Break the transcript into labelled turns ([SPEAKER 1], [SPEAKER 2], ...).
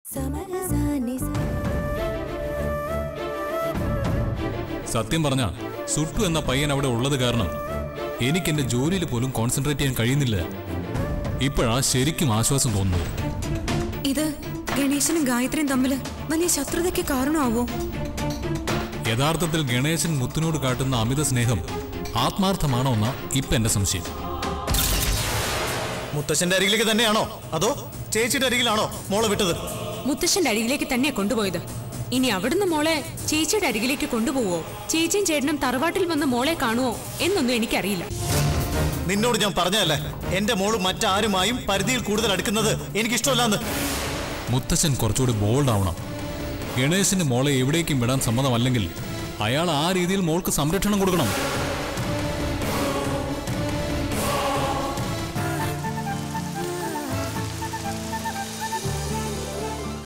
[SPEAKER 1] സത്യം പറഞ്ഞ സുട്ടു എന്ന പയ്യൻ അവിടെ ഉള്ളത് കാരണം എനിക്ക് എന്റെ ജോലിയിൽ പോലും കോൺസെൻട്രേറ്റ് ചെയ്യാൻ കഴിയുന്നില്ല ഇപ്പോഴാ ശരിക്കും ആശ്വാസം തോന്നുന്നത്
[SPEAKER 2] ഇത് ഗണേശനും ഗായത്രിയും തമ്മിൽ വലിയ ശത്രുതയ്ക്ക് കാരണമാവോ
[SPEAKER 1] യഥാർത്ഥത്തിൽ ഗണേശൻ മുത്തിനോട് കാട്ടുന്ന അമിത സ്നേഹം ആത്മാർത്ഥമാണോ എന്നാ ഇപ്പൊ എന്റെ സംശയം
[SPEAKER 3] മുത്തശ്ശന്റെ അരികിലേക്ക് തന്നെയാണോ അതോ ചേച്ചിയുടെ അരികിലാണോ മോളെ വിട്ടത്
[SPEAKER 2] മുത്തശ്ശന്റെ അരികിലേക്ക് തന്നെ കൊണ്ടുപോയത് ഇനി അവിടുന്ന് മോളെ ചേച്ചിയുടെ അരികിലേക്ക് കൊണ്ടുപോവോ ചേച്ചിയും ചേട്ടനും തറവാട്ടിൽ വന്ന് മോളെ കാണുവോ എന്നൊന്നും എനിക്കറിയില്ല
[SPEAKER 3] നിന്നോട് ഞാൻ പറഞ്ഞതല്ലേ എന്റെ മോള് മറ്റാരുമായും പരിധിയിൽ കൂടുതൽ അടുക്കുന്നത് എനിക്കിഷ്ടമല്ലാന്ന്
[SPEAKER 1] മുത്തച്ഛൻ കുറച്ചുകൂടി ബോൾഡ് ആവണം ഗണേശന് മോളെ എവിടേക്കും വിടാൻ സമ്മതമല്ലെങ്കിൽ അയാൾ ആ രീതിയിൽ മോൾക്ക് സംരക്ഷണം കൊടുക്കണം